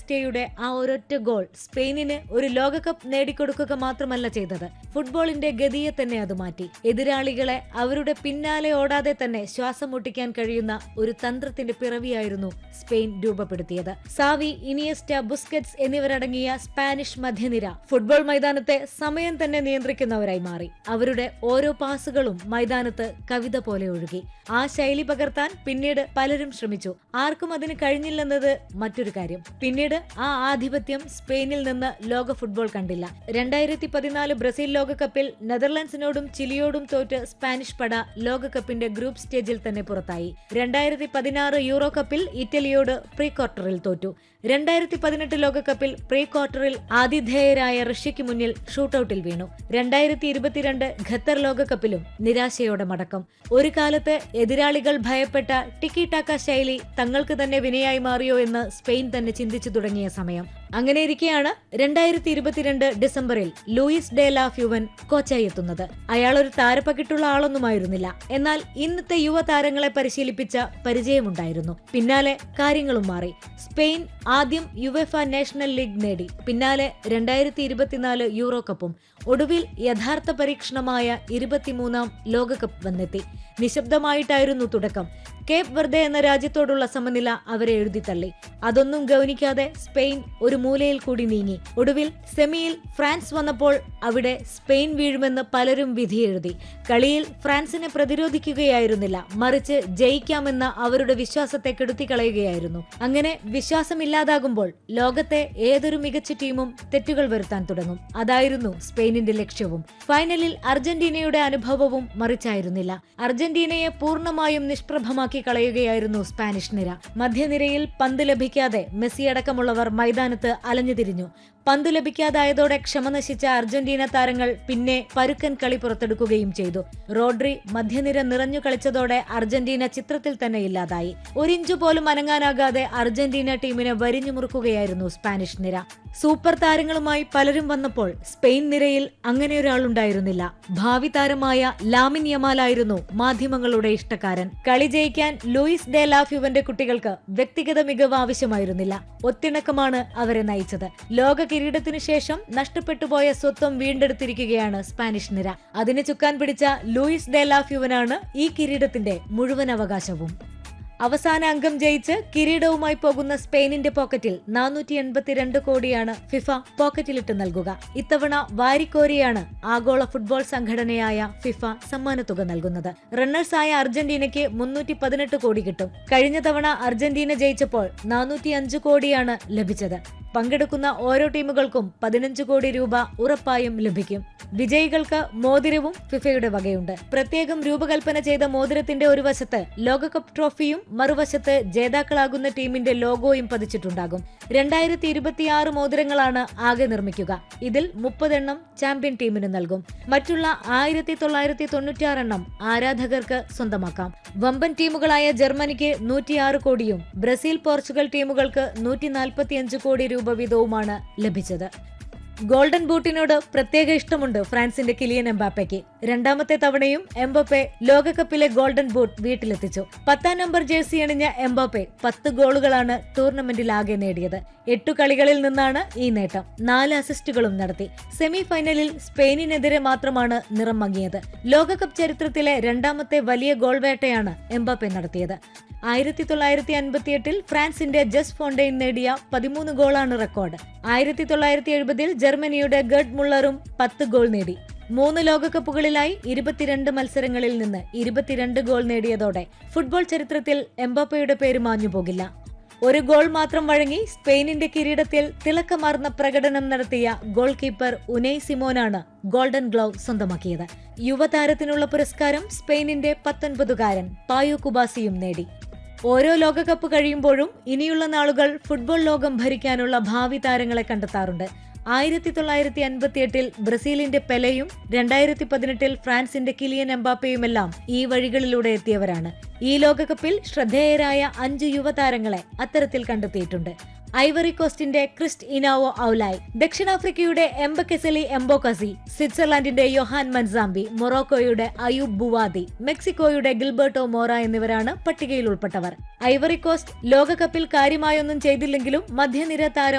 ഇനിയസ്റ്റയുടെ ആ ഒരൊറ്റ ഗോൾ സ്പെയിനിന് ഒരു ലോകകപ്പ് നേടിക്കൊടുക്കുക മാത്രമല്ല ചെയ്തത് ഫുട്ബോളിന്റെ ഗതിയെ തന്നെ അത് മാറ്റി എതിരാളികളെ അവരുടെ പിന്നാലെ ഓടാതെ തന്നെ ശ്വാസം മുട്ടിക്കാൻ കഴിയുന്ന ഒരു തന്ത്രത്തിന്റെ പിറവിയായിരുന്നു സ്പെയിൻ രൂപപ്പെടുത്തിയത് സാവി ഇനിയസ്റ്റ ബുസ്കറ്റ്സ് എന്നിവരടങ്ങിയ സ്പാനിഷ് മധ്യനിര ഫുട്ബോൾ മൈതാനത്തെ സമയം തന്നെ നിയന്ത്രിക്കുന്നവരായി മാറി അവരുടെ ഓരോ പാസുകളും മൈതാനത്ത് കവിത പോലെ ഒഴുകി ആ ശൈലി പകർത്താൻ പിന്നീട് പലരും ശ്രമിച്ചു ആർക്കും അതിന് കഴിഞ്ഞില്ലെന്നത് മറ്റൊരു കാര്യം പിന്നീട് ആ ആധിപത്യം സ്പെയിനിൽ നിന്ന് ലോക ഫുട്ബോൾ കണ്ടില്ല രണ്ടായിരത്തി പതിനാല് ബ്രസീൽ ലോകകപ്പിൽ നെതർലൻഡ്സിനോടും ചിലിയോടും തോറ്റ് സ്പാനിഷ് പട ലോകകപ്പിന്റെ ഗ്രൂപ്പ് സ്റ്റേജിൽ തന്നെ പുറത്തായി രണ്ടായിരത്തി പതിനാറ് യൂറോ കപ്പിൽ ഇറ്റലിയോട് പ്രീ ക്വാർട്ടറിൽ തോറ്റു രണ്ടായിരത്തി പതിനെട്ട് ലോകകപ്പിൽ പ്രീ ക്വാർട്ടറിൽ ആതിഥേയരായ റഷ്യയ്ക്ക് മുന്നിൽ ഷൂട്ടൌട്ടിൽ വീണു രണ്ടായിരത്തി ഇരുപത്തിരണ്ട് ഖത്തർ ലോകകപ്പിലും നിരാശയോടെ മടക്കം ഒരു കാലത്ത് എതിരാളികൾ ഭയപ്പെട്ട ടിക്കി ടാക്ക ശൈലി തങ്ങൾക്ക് തന്നെ വിനയായി മാറിയോ എന്ന് സ്പെയിൻ തന്നെ ചിന്തിച്ചു തുടങ്ങിയ സമയം അങ്ങനെയിരിക്കെയാണ് രണ്ടായിരത്തി ഇരുപത്തിരണ്ട് ഡിസംബറിൽ ലൂയിസ് ഡെ ലാ ഫ്യുവൻ കോച്ചായി എത്തുന്നത് അയാൾ ഒരു താരപ്പകിട്ടുള്ള ആളൊന്നുമായിരുന്നില്ല എന്നാൽ ഇന്നത്തെ യുവതാരങ്ങളെ പരിശീലിപ്പിച്ച പരിചയമുണ്ടായിരുന്നു പിന്നാലെ കാര്യങ്ങളും മാറി സ്പെയിൻ ആദ്യം യുവെഫ നാഷണൽ ലീഗ് നേടി പിന്നാലെ രണ്ടായിരത്തി ഇരുപത്തിനാല് യൂറോ കപ്പും ഒടുവിൽ യഥാർത്ഥ പരീക്ഷണമായ ഇരുപത്തിമൂന്നാം ലോകകപ്പ് വന്നെത്തി നിശബ്ദമായിട്ടായിരുന്നു തുടക്കം കേപ്പ് വെർദെ എന്ന രാജ്യത്തോടുള്ള സമനില അവരെ എഴുതിത്തള്ളി അതൊന്നും ഗൗനിക്കാതെ സ്പെയിൻ ഒരു മൂലയിൽ കൂടി നീങ്ങി ഒടുവിൽ സെമിയിൽ ഫ്രാൻസ് വന്നപ്പോൾ അവിടെ സ്പെയിൻ വീഴുമെന്ന് പലരും വിധിയെഴുതി കളിയിൽ ഫ്രാൻസിനെ പ്രതിരോധിക്കുകയായിരുന്നില്ല മറിച്ച് ജയിക്കാമെന്ന അവരുടെ വിശ്വാസത്തെ കെടുത്തിക്കളയുകയായിരുന്നു അങ്ങനെ വിശ്വാസമില്ലാതാകുമ്പോൾ ലോകത്തെ ഏതൊരു മികച്ച ടീമും തെറ്റുകൾ വരുത്താൻ തുടങ്ങും അതായിരുന്നു സ്പെയിനിന്റെ ലക്ഷ്യവും ഫൈനലിൽ അർജന്റീനയുടെ അനുഭവവും മറിച്ചായിരുന്നില്ല അർജന്റീനയെ പൂർണ്ണമായും നിഷ്പ്രഭമാക്കി കളയുകയായിരുന്നു സ്പാനിഷ് നിര മധ്യനിരയിൽ പന്ത് ലഭിക്കാതെ മെസ്സി അടക്കമുള്ളവർ മൈതാനത്ത് അലഞ്ഞുതിരിഞ്ഞു പന്ത് ലഭിക്കാതായതോടെ ക്ഷമ നശിച്ച അർജന്റീന താരങ്ങൾ പിന്നെ പരുക്കൻ കളി പുറത്തെടുക്കുകയും ചെയ്തു റോഡ്രി മധ്യനിര നിറഞ്ഞു കളിച്ചതോടെ അർജന്റീന ചിത്രത്തിൽ തന്നെ ഇല്ലാതായി ഒരിഞ്ചു പോലും അനങ്ങാനാകാതെ അർജന്റീന ടീമിനെ വരിഞ്ഞു മുറുക്കുകയായിരുന്നു സ്പാനിഷ് നിര സൂപ്പർ താരങ്ങളുമായി പലരും വന്നപ്പോൾ സ്പെയിൻ നിരയിൽ അങ്ങനെ ഒരാളുണ്ടായിരുന്നില്ല ഭാവി താരമായ ലാമിൻ യമാലായിരുന്നു മാധ്യമങ്ങളുടെ ഇഷ്ടക്കാരൻ കളി ജയിക്കാൻ ലൂയിസ് ഡെ ലാഫ്യുവന്റെ കുട്ടികൾക്ക് വ്യക്തിഗത മികവ് ആവശ്യമായിരുന്നില്ല ഒത്തിണക്കമാണ് അവരെ നയിച്ചത് ലോക കിരീടത്തിനു ശേഷം നഷ്ടപ്പെട്ടുപോയ സ്വത്വം വീണ്ടെടുത്തിരിക്കുകയാണ് സ്പാനിഷ് നിര അതിന് ചുക്കാൻ പിടിച്ച ലൂയിസ് ഡെ ലാഫ്യുവനാണ് ഈ കിരീടത്തിന്റെ മുഴുവൻ അവകാശവും അവസാന അംഗം ജയിച്ച് കിരീടവുമായി പോകുന്ന സ്പെയിനിന്റെ പോക്കറ്റിൽ നാനൂറ്റി എൺപത്തിരണ്ട് കോടിയാണ് ഫിഫ പോക്കറ്റിലിട്ട് നൽകുക ഇത്തവണ വാരിക്കോരിയാണ് ആഗോള ഫുട്ബോൾ സംഘടനയായ ഫിഫ സമ്മാനത്തുക നൽകുന്നത് റണ്ണേഴ്സായ അർജന്റീനയ്ക്ക് മുന്നൂറ്റി പതിനെട്ട് കോടി കിട്ടും കഴിഞ്ഞ തവണ അർജന്റീന ജയിച്ചപ്പോൾ നാനൂറ്റി അഞ്ച് കോടിയാണ് ലഭിച്ചത് പങ്കെടുക്കുന്ന ഓരോ ടീമുകൾക്കും പതിനഞ്ച് കോടി രൂപ ഉറപ്പായും ലഭിക്കും വിജയികൾക്ക് മോതിരവും ഫിഫയുടെ വകയുണ്ട് പ്രത്യേകം രൂപകൽപ്പന ചെയ്ത മോതിരത്തിന്റെ ഒരു വശത്ത് ലോകകപ്പ് ട്രോഫിയും മറുവശത്ത് ജേതാക്കളാകുന്ന ടീമിന്റെ ലോഗോയും പതിച്ചിട്ടുണ്ടാകും രണ്ടായിരത്തി ഇരുപത്തിയാറ് മോതിരങ്ങളാണ് ആകെ നിർമ്മിക്കുക ഇതിൽ മുപ്പതെണ്ണം ചാമ്പ്യൻ ടീമിന് നൽകും മറ്റുള്ള ആയിരത്തി തൊള്ളായിരത്തി തൊണ്ണൂറ്റിയാറെണ്ണം ആരാധകർക്ക് സ്വന്തമാക്കാം വമ്പൻ ടീമുകളായ ജർമ്മനിക്ക് നൂറ്റിയാറ് കോടിയും ബ്രസീൽ പോർച്ചുഗൽ ടീമുകൾക്ക് നൂറ്റി നാൽപ്പത്തിയഞ്ച് കോടി രൂപ വീതവുമാണ് ലഭിച്ചത് ഗോൾഡൻ ബൂട്ടിനോട് പ്രത്യേക ഇഷ്ടമുണ്ട് ഫ്രാൻസിന്റെ കിലിയൻ എംബാപ്പയ്ക്ക് രണ്ടാമത്തെ തവണയും എംബാപ്പെ ലോകകപ്പിലെ ഗോൾഡൻ ബൂട്ട് വീട്ടിലെത്തിച്ചു പത്താം നമ്പർ ജേഴ്സി അണിഞ്ഞ എംബാപ്പെ പത്ത് ഗോളുകളാണ് ടൂർണമെന്റിൽ ആകെ നേടിയത് എട്ടു കളികളിൽ നിന്നാണ് ഈ നേട്ടം നാല് അസിസ്റ്റുകളും നടത്തി സെമി ഫൈനലിൽ സ്പെയിനിനെതിരെ മാത്രമാണ് നിറം മങ്ങിയത് ലോകകപ്പ് ചരിത്രത്തിലെ രണ്ടാമത്തെ വലിയ ഗോൾ വേട്ടയാണ് എംബാപ്പെ നടത്തിയത് ആയിരത്തി തൊള്ളായിരത്തി അൻപത്തിയെട്ടിൽ ഫ്രാൻസിന്റെ ജസ് ഫോണ്ടെയിൻ നേടിയ പതിമൂന്ന് ഗോളാണ് റെക്കോർഡ് ആയിരത്തി തൊള്ളായിരത്തി എഴുപതിൽ ജർമ്മനിയുടെ ഗഡ് മുള്ളറും പത്ത് ഗോൾ നേടി മൂന്ന് ലോകകപ്പുകളിലായി ഇരുപത്തിരണ്ട് മത്സരങ്ങളിൽ നിന്ന് ഇരുപത്തിരണ്ട് ഗോൾ നേടിയതോടെ ഫുട്ബോൾ ചരിത്രത്തിൽ എംബാപ്പയുടെ പേര് മാഞ്ഞു പോകില്ല ഒരു ഗോൾ മാത്രം വഴങ്ങി സ്പെയിനിന്റെ കിരീടത്തിൽ തിളക്കമാർന്ന പ്രകടനം നടത്തിയ ഗോൾ കീപ്പർ ഉനൈ സിമോനാണ് ഗോൾഡൻ ഗ്ലൗ സ്വന്തമാക്കിയത് യുവതാരത്തിനുള്ള പുരസ്കാരം സ്പെയിനിന്റെ പത്തൊൻപതുകാരൻ പായു കുബാസിയും നേടി ഓരോ ലോകകപ്പ് കഴിയുമ്പോഴും ഇനിയുള്ള നാളുകൾ ഫുട്ബോൾ ലോകം ഭരിക്കാനുള്ള ഭാവി താരങ്ങളെ കണ്ടെത്താറുണ്ട് ആയിരത്തി തൊള്ളായിരത്തി അൻപത്തിയെട്ടിൽ ബ്രസീലിന്റെ പെലയും രണ്ടായിരത്തി പതിനെട്ടിൽ ഫ്രാൻസിന്റെ കിലിയൻ എംബാപ്പയുമെല്ലാം ഈ വഴികളിലൂടെ എത്തിയവരാണ് ഈ ലോകകപ്പിൽ ശ്രദ്ധേയരായ അഞ്ച് യുവതാരങ്ങളെ അത്തരത്തിൽ കണ്ടെത്തിയിട്ടുണ്ട് ഐവറി കോസ്റ്റിന്റെ ക്രിസ്റ്റ് ഇനാവോ ഔലായ് ദക്ഷിണാഫ്രിക്കയുടെ എംബക്കെസലി എംബോകസി സ്വിറ്റ്സർലാൻഡിന്റെ യൊഹാൻ മൻസാംബി മൊറോക്കോയുടെ അയൂബ് ബുവാദി മെക്സിക്കോയുടെ ഗിൽബർട്ടോ മോറ എന്നിവരാണ് പട്ടികയിൽ ഉൾപ്പെട്ടവർ ഐവറി കോസ്റ്റ് ലോകകപ്പിൽ കാര്യമായൊന്നും ചെയ്തില്ലെങ്കിലും മധ്യനിര താരം